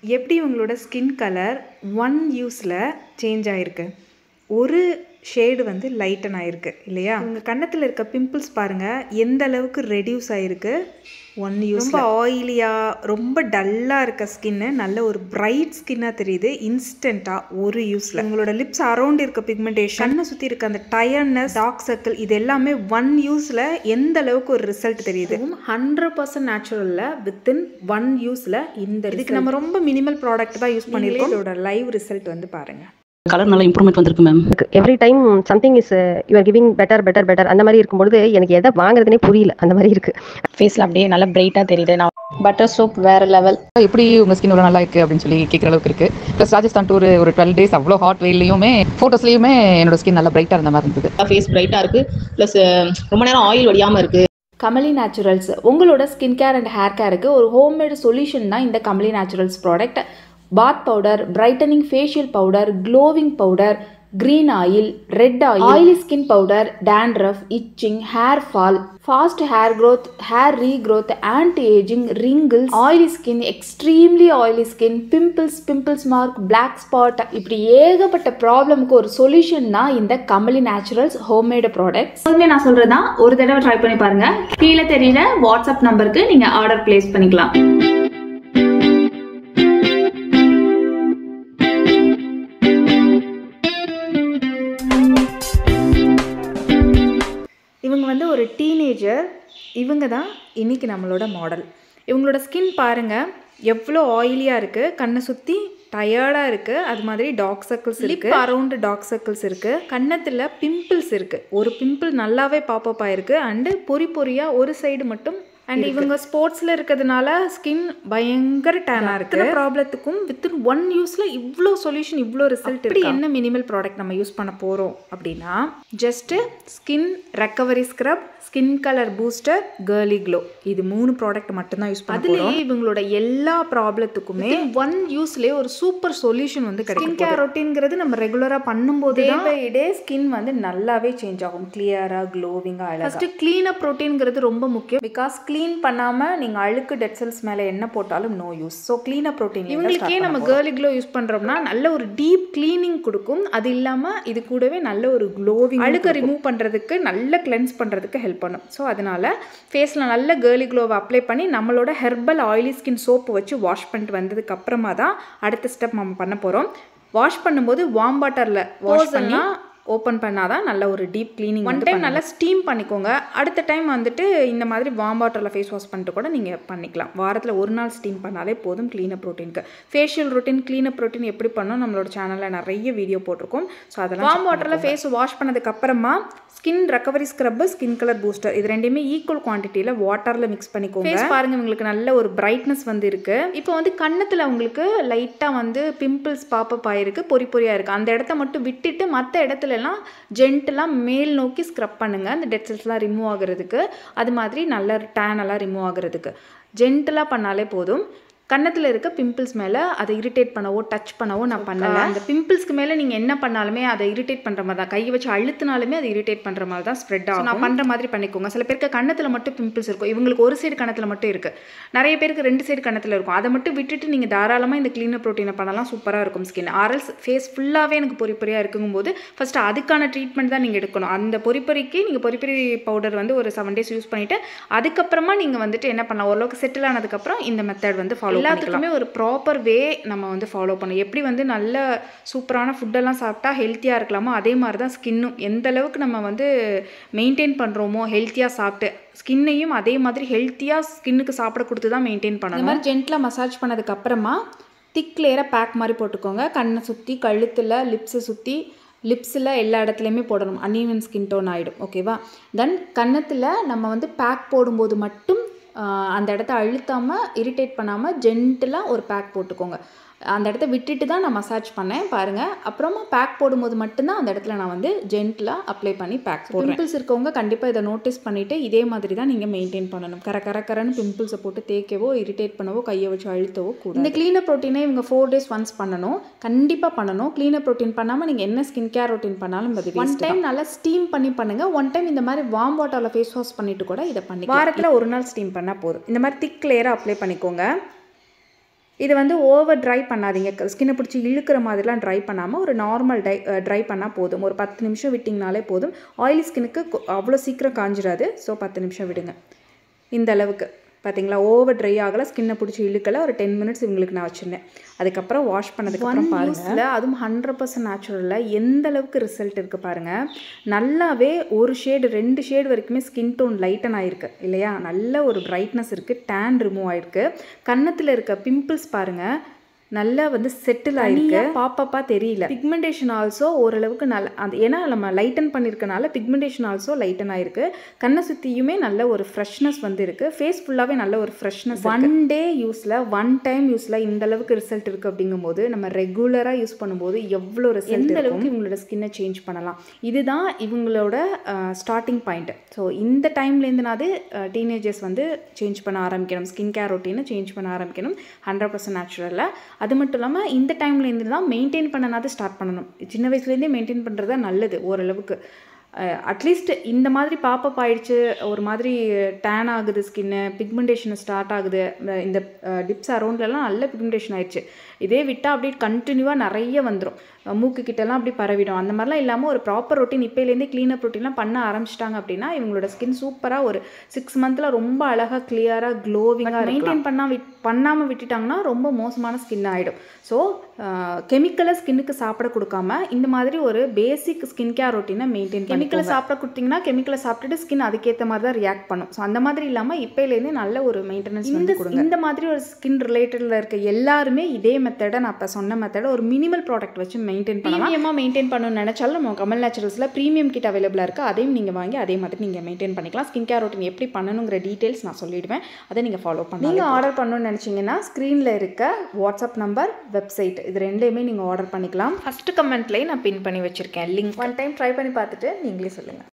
எப்படி உங்களோட skin colour one யூஸில் சேஞ்ச் ஆகிருக்கு ஒரு ஷேடு வந்து லைட்டன் ஆயிருக்கு இல்லையா உங்கள் கன்னத்தில் இருக்க பிம்பிள்ஸ் பாருங்கள் எந்த அளவுக்கு ரெடியூஸ் ஆகிருக்கு ஒன் யூஸ் ரொம்ப ஆயிலியாக ரொம்ப டல்லாக இருக்க ஸ்கின்னு நல்ல ஒரு பிரைட் ஸ்கின்னாக தெரியுது இன்ஸ்டண்ட்டாக ஒரு யூஸில் உங்களோட லிப்ஸ் அரௌண்ட் இருக்க பிக்மெண்டேஷன் கண்ணை சுற்றி இருக்க அந்த டயர்னஸ் டார்க் சர்க்கிள் இது எல்லாமே ஒன் யூஸில் எந்த அளவுக்கு ஒரு ரிசல்ட் தெரியுது ஹண்ட்ரட் பர்சன்ட் நேச்சுரலில் வித்தின் ஒன் யூஸில் இந்த இதுக்கு நம்ம ரொம்ப மினிமல் ப்ராடக்ட் தான் யூஸ் பண்ணியிருக்கோம் இதோட லைவ் ரிசல்ட் வந்து பாருங்கள் கலர் நல்லா இம்ப்ரூவ்மெண்ட் வந்திருக்கு ma'am every time something is you are giving better better better அந்த மாதிரி இருக்கும்பொழுது எனக்கு எதை வாங்குறதுனே புரியல அந்த மாதிரி இருக்கு ஃபேஸில் அப்படியே நல்லா பிரைட்டாக தெரியுது நான் பட்டர் சோப் வேற லெவல் எப்படி உங்க ஸ்கின் இவ்வளோ நல்லா இருக்கு அப்படின்னு சொல்லி கேட்குற அளவுக்கு இருக்கு ப்ளஸ் ராஜஸ்தான் டூர் ஒரு டுவெல் டேஸ் அவ்வளோ ஹாட் வெயிலையுமே ஃபோட்டோஸ்லையுமே என்னோட ஸ்கின் நல்லா பிரைட்டாக இருந்த மாதிரி இருந்தது ஃபேஸ் பிரைட்டாக இருக்குது ப்ளஸ் ரொம்ப நேரம் ஆயில் வடியாமல் இருக்குது கமலி நேச்சுரல்ஸ் உங்களோட ஸ்கின் கேர் அண்ட் ஹேர் கேருக்கு ஒரு ஹோம்மேடு சொல்யூஷன் தான் இந்த Kamali naturals product bath powder brightening facial powder glowing powder green oil red oil oily skin powder dandruff itching hair fall fast hair growth hair regrowth anti aging wrinkles oily skin extremely oily skin pimples pimples mark black spot இப்படி ஏகப்பட்ட ப்ராப்ளமுக்கு ஒரு solution தான் இந்த Kamali naturals homemade products எப்போதுமே நான் சொல்றதுதான் ஒரு தடவை ட்ரை பண்ணி பாருங்க கீழே தெரியல வாட்ஸ்அப் நம்பருக்கு நீங்க ஆர்டர் பிளேஸ் பண்ணிக்கலாம் இவங்க வந்து ஒரு டீனேஜர் இவங்க தான் இன்னைக்கு நம்மளோட மாடல் இவங்களோட ஸ்கின் பாருங்கள் எவ்வளோ ஆயிலியாக இருக்குது கண்ணை சுற்றி டயர்டாக இருக்குது அது மாதிரி டார்க் சர்க்கிள்ஸ் இருக்குது அரௌண்டு டார்க் சர்க்கிள்ஸ் இருக்குது கன்னத்தில் பிம்பிள்ஸ் இருக்குது ஒரு பிம்பிள் நல்லாவே பாப்பப் ஆயிருக்கு அண்டு பொறி பொறியாக ஒரு சைடு மட்டும் அண்ட் இவங்க ஸ்போர்ட்ஸில் இருக்கிறதுனால ஸ்கின் பயங்கர டேனாக இருக்குது ப்ராப்ளத்துக்கும் வித்தின் ஒன் யூஸில் இவ்வளோ சொல்யூஷன் இவ்வளோ ரிசல்ட் இப்படி என்ன மினிமல் ப்ராடக்ட் நம்ம யூஸ் பண்ண போகிறோம் அப்படின்னா just skin recovery scrub skin colour booster girly glow இது மூணு ப்ராடக்ட் மட்டும்தான் யூஸ் பண்ண அதுலேயே இவங்களோட எல்லா ப்ராப்ளத்துக்குமே ஒன் யூஸ்லேயே ஒரு சூப்பர் சொல்யூஷன் வந்து கிடைக்கும் கேர் ரொட்டீன்ங்கிறது நம்ம ரெகுலராக பண்ணும்போது டே பை டே ஸ்கின் வந்து நல்லாவே சேஞ்ச் ஆகும் கிளியராக க்ளோவிங்காக அழகாக ஃபஸ்ட்டு க்ளீனப் ரொட்டீன்ங்கிறது ரொம்ப முக்கியம் பிகாஸ் க்ளீன் பண்ணாமல் நீங்கள் அழுக்கு டெட் செல்ஸ் மேலே என்ன போட்டாலும் no use so cleanup protein இவங்களுக்கே நம்ம கேர்லி க்ளோ யூஸ் பண்ணுறோம்னா நல்ல ஒரு டீப் க்ளீனிங் கொடுக்கும் அது இல்லாமல் இது கூடவே நல்ல ஒரு க்ளோவிங் அழுக்க ரிமூவ் பண்ணுறதுக்கு நல்ல கிளென்ஸ் பண்ணுறதுக்கு ஹெல்ப் பண்ணும் ஸோ அதனால் ஃபேஸில் நல்ல கேர்லி க்ளோவை அப்ளை பண்ணி நம்மளோட ஹெர்பல் ஆயிலி ஸ்கின் சோப்பு வச்சு வாஷ் பண்ணிட்டு வந்ததுக்கு அப்புறமா தான் அடுத்த ஸ்டெப் நம்ம பண்ண போகிறோம் வாஷ் பண்ணும்போது வார்ம் வாட்டரில் வாஷ் பண்ணி ஓப்பன் பண்ணாதான் நல்ல ஒரு டீப் க்ளீனிங் ஒன் டைம் நல்லா ஸ்டீம் பண்ணிக்கோங்க அடுத்த டைம் வந்துட்டு இந்த மாதிரி வார்ம் வாட்டரில் ஃபேஸ் வாஷ் பண்ணிட்டு கூட நீங்கள் பண்ணிக்கலாம் வாரத்தில் ஒரு நாள் ஸ்டீம் பண்ணாலே போதும் க்ளீனப் ப்ரோட்டீனுக்கு ஃபேஷியல் ரொட்டீன் க்ளீனப் ப்ரோட்டீன் எப்படி பண்ணோம் நம்மளோட சேனலில் நிறைய வீடியோ போட்டிருக்கோம் ஸோ அதெல்லாம் வார்ம் வாட்டரில் ஃபேஸ் வாஷ் பண்ணதுக்கு அப்புறமா skin recovery scrub skin colour booster இது ரெண்டுமே ஈக்குவல் குவான்டிட்டியில் வாட்டரில் மிக்ஸ் பண்ணிக்கோங்க ஃபேஸ் பாருங்க உங்களுக்கு நல்ல ஒரு பிரைட்னஸ் வந்து இருக்கு இப்போ வந்து கன்னத்தில் உங்களுக்கு லைட்டாக வந்து பிம்பிள்ஸ் பாப்பப் ஆயிருக்கு பொறி பொறியாக இருக்குது அந்த இடத்த மட்டும் விட்டுட்டு மற்ற இடத்துலலாம் ஜென்டெலாம் மேல் நோக்கி ஸ்க்ரப் பண்ணுங்கள் அந்த டெட் செல்ஸ்லாம் ரிமூவ் ஆகுறதுக்கு அது மாதிரி நல்ல டேன் எல்லாம் ரிமூவ் ஆகுறதுக்கு ஜென்டலாக பண்ணாலே போதும் கன்னத்தில் இருக்க பிம்பிள்ஸ் மேலே அதை இரிட்டேட் பண்ணவோ டச் பண்ணவோ நான் பண்ணலை அந்த பிம்பிள்ஸ்க்கு மேலே நீங்கள் என்ன பண்ணாலுமே அதை இரிட்டேட் பண்ணுற மாதிரி தான் கையை வச்சு அழுத்தினாலுமே அதை இரிட்டேட் பண்ணுற மாதிரி தான் ஸ்ப்ரெட் ஆகும் நான் பண்ணுற மாதிரி பண்ணிக்கோங்க சில பேருக்கு கன்னத்தில் மட்டும் பிம்பிள்ஸ் இருக்கும் இவங்களுக்கு ஒரு சைடு கன்னத்தில் மட்டும் இருக்குது நிறைய பேருக்கு ரெண்டு சைடு கன்னத்தில் இருக்கும் அதை மட்டும் விட்டுட்டு நீங்கள் தாராளமாக இந்த க்ளீனர் ப்ரோட்டீனை பண்ணலாம் சூப்பராக இருக்கும் ஸ்கின் ஆர்எல்ஸ் ஃபேஸ் ஃபுல்லாகவே எனக்கு பொறி பொறியாக இருக்கும்போது ஃபஸ்ட்டு அதுக்கான ட்ரீட்மெண்ட் தான் நீங்கள் எடுக்கணும் அந்த பொறி பொறிக்கு நீங்கள் பொறி பொறி பவுடர் வந்து ஒரு செவன் டேஸ் யூஸ் பண்ணிவிட்டு அதுக்கப்புறமா நீங்கள் வந்துட்டு என்ன பண்ணலாம் ஓரளவுக்கு செட்டில் ஆனதுக்கப்புறம் இந்த மெத்தட் வந்து ஃபாலோ எல்லாத்துக்குமே ஒரு ப்ராப்பர் வே நம்ம வந்து ஃபாலோ பண்ணணும் எப்படி வந்து நல்ல சூப்பரான ஃபுட்டெல்லாம் சாப்பிட்டா ஹெல்த்தியாக இருக்கலாமோ அதே மாதிரி தான் ஸ்கின்னும் எந்த அளவுக்கு நம்ம வந்து மெயின்டைன் பண்ணுறோமோ ஹெல்த்தியாக சாப்பிட்டு ஸ்கின்னையும் அதே மாதிரி ஹெல்த்தியாக ஸ்கின்னுக்கு சாப்பிட கொடுத்து தான் மெயின்டைன் பண்ணணும் இந்த மாதிரி ஜென்டிலாக மசாஜ் பண்ணதுக்கப்புறமா திக் லேயராக பேக் மாதிரி போட்டுக்கோங்க கண்ணை சுற்றி கழுத்தில் லிப்ஸை சுற்றி லிப்ஸில் எல்லா இடத்துலையுமே போடணும் அன்ஈவன் ஸ்கின் டோன் ஆகிடும் ஓகேவா தென் கன்னத்தில் நம்ம வந்து பேக் போடும்போது மட்டும் அந்த இடத்த அழுத்தாமல் இரிட்டேட் பண்ணாமல் ஜென்டிலாக ஒரு பேக் போட்டுக்கோங்க அந்த இடத்த விட்டுட்டு தான் நான் மசாஜ் பண்ணேன் பாருங்கள் அப்புறமா பேக் போடும்போது மட்டும்தான் அந்த இடத்துல நான் வந்து ஜென்டிலாக அப்ளை பண்ணி பேக் போடுறேன் பிம்பிள்ஸ் இருக்கவங்க கண்டிப்பாக இதை நோட்டீஸ் பண்ணிவிட்டு இதே மாதிரி தான் நீங்கள் மெயின்டைன் பண்ணணும் கர கர கரன்னு பிம்பிள்ஸை போட்டு தேய்க்கவோ இரிட்டேட் பண்ணவோ கையை வச்சு அழுத்தவோ கூட இந்த க்ளீனர் ப்ரோட்டீனை இவங்க ஃபோர் டேஸ் ஒன்ஸ் பண்ணணும் கண்டிப்பாக பண்ணணும் க்ளீனர் ப்ரோட்டீன் பண்ணாமல் நீங்கள் என்ன ஸ்கின் கேர் ரொட்டீன் பண்ணாலும் அது ஒன் டைம் நல்லா ஸ்டீம் பண்ணி பண்ணுங்கள் ஒன் டைம் இந்த மாதிரி வார்ம் வாட்டரில் ஃபேஸ் வாஷ் பண்ணிட்டு கூட இதை பண்ணி வாரத்தில் ஒரு நாள் ஸ்டீம் பண்ணால் போதும் இந்த மாதிரி திக் லேயராக அப்ளை பண்ணிக்கோங்க இது வந்து ஓவர் ட்ரை பண்ணாதீங்க ஸ்கின்னை பிடிச்சி இழுக்கிற மாதிரிலாம் ட்ரை பண்ணாமல் ஒரு நார்மல் டை ட்ரை பண்ணால் போதும் ஒரு பத்து நிமிஷம் விட்டிங்கனாலே போதும் ஆயிலி ஸ்கின்னுக்கு அவ்வளோ சீக்கிரம் காஞ்சிடாது ஸோ பத்து நிமிஷம் விடுங்க இந்த அளவுக்கு பார்த்தீங்களா ஓவர் ட்ரை ஆகலை ஸ்கின்னை பிடிச்சி இழுக்கல ஒரு டென் மினிட்ஸ் இவங்களுக்கு நான் வச்சுருந்தேன் அதுக்கப்புறம் வாஷ் பண்ணதுக்கப்புறம் பாருங்கள் அதுவும் ஹண்ட்ரட் பர்சன்ட் நேச்சுரலில் எந்த அளவுக்கு ரிசல்ட் இருக்குது பாருங்கள் நல்லாவே ஒரு ஷேடு ரெண்டு ஷேடு வரைக்குமே ஸ்கின் டோன் லைட்டன் ஆயிருக்கு இல்லையா நல்ல ஒரு பிரைட்னஸ் இருக்குது டேன் ரிமூவ் ஆயிருக்கு கன்னத்தில் இருக்க பிம்பிள்ஸ் பாருங்கள் நல்லா வந்து செட்டில் ஆயிருக்கு பாப்பப்பா தெரியல பிக்மெண்டேஷன் ஆல்சோ ஓரளவுக்கு நல்ல அது ஏன்னா நம்ம லைட்டன் பண்ணியிருக்கனால பிக்மெண்டேஷன் ஆல்சோ லைட்டன் ஆயிருக்கு கண்ணை சுற்றியுமே நல்ல ஒரு ஃப்ரெஷ்னஸ் வந்து இருக்கு ஃபேஸ் ஃபுல்லாகவே நல்ல ஒரு ஃப்ரெஷ்னஸ் ஒன் டே யூஸில் ஒன் டைம் யூஸில் இந்த அளவுக்கு ரிசல்ட் இருக்குது அப்படிங்கும்போது நம்ம ரெகுலராக யூஸ் பண்ணும்போது எவ்வளோ ரிசல்ட் எந்த அளவுக்கு இவங்களோட ஸ்கின்னை சேஞ்ச் பண்ணலாம் இதுதான் இவங்களோட ஸ்டார்டிங் பாயிண்ட் ஸோ இந்த டைம்லேருந்துனாது டீனேஜர்ஸ் வந்து சேஞ்ச் பண்ண ஆரம்பிக்கணும் ஸ்கின் கேர் ரொட்டீனை சேஞ்ச் பண்ண ஆரம்பிக்கணும் ஹண்ட்ரட் பர்சன்ட் நேச்சுரலில் அது மட்டும் இல்லாமல் இந்த டைம்லேருந்து தான் மெயின்டைன் பண்ணனாவது ஸ்டார்ட் பண்ணணும் சின்ன வயசுலேருந்தே மெயின்டைன் பண்ணுறது தான் நல்லது ஓரளவுக்கு அட்லீஸ்ட் இந்த மாதிரி பாப்பப் ஆயிடுச்சு ஒரு மாதிரி டேன் ஆகுது ஸ்கின்னு பிக்மெண்டேஷன் ஸ்டார்ட் ஆகுது அஹ் இந்த டிப்ஸ் அரௌண்ட்லலாம் நல்ல பிக்மெண்டேஷன் ஆயிடுச்சு இதே விட்டால் அப்படியே கண்டினியூவாக நிறைய வந்துடும் மூக்கு கிட்டலாம் அப்படி பரவிடும் அந்த மாதிரிலாம் இல்லாமல் ஒரு ப்ராப்பர் ரொட்டீன் இப்போலேருந்தே க்ளீனப் ரொட்டீன்லாம் பண்ண ஆரம்பிச்சிட்டாங்க அப்படின்னா இவங்களோட ஸ்கின் சூப்பராக ஒரு சிக்ஸ் மந்தில் ரொம்ப அழகாக கிளியராக க்ளோவிங்காக மெயின்டைன் பண்ணா விட் பண்ணாமல் விட்டுட்டாங்கன்னா ரொம்ப மோசமான ஸ்கின் ஆகிடும் ஸோ கெமிக்கலை ஸ்கின்னுக்கு சாப்பிட கொடுக்காம இந்த மாதிரி ஒரு பேசிக் ஸ்கின் கேர் ரொட்டீனை மெயின்டைன் கெமிக்கலை சாப்பிட கொடுத்தீங்கன்னா கெமிக்கலை சாப்பிட்டுட்டு ஸ்கின் அதுக்கேற்ற மாதிரி தான் ரியாக்ட் பண்ணும் ஸோ அந்த மாதிரி இல்லாமல் இப்போலேருந்தே நல்ல ஒரு மெயின்டெனன்ஸ் வந்து கொடுங்க இந்த மாதிரி ஒரு ஸ்கின் ரிலேட்டடில் இருக்க எல்லாருமே இதே மெத்தடை நான் இப்போ சொன்ன மெத்தடை ஒரு மினிமல் ப்ராடக்ட் வச்சு மெயின்டைன் பண்ணலாம் ப்ரீமியமாக மெயின்டைன் பண்ணணும்னு நினச்சாலும் நம்ம கமல் நேச்சுரல்ஸில் ப்ரீமியம் கிட் அவைலபிளாக இருக்குது அதையும் நீங்கள் வாங்கி அதே மாதிரி நீங்கள் மெயின்டைன் பண்ணிக்கலாம் ஸ்கின் கேர் ரொட்டீன் எப்படி பண்ணணுங்கிற டீட்டெயில்ஸ் நான் சொல்லிடுவேன் அதை நீங்கள் ஃபாலோ பண்ணி நீங்கள் ஆர்டர் பண்ணணும்னு நினச்சிங்கன்னா ஸ்க்ரீனில் இருக்க வாட்ஸ்அப் நம்பர் வெப்சைட் இது ரெண்டையுமே நீங்கள் ஆர்டர் பண்ணிக்கலாம் ஃபஸ்ட்டு கமெண்ட்லேயே நான் பின் பண்ணி வச்சுருக்கேன் லிங்க் ஒன் டைம் ட்ரை பண்ணி பார்த்துட்டு நீங்களே சொல்லுங்கள்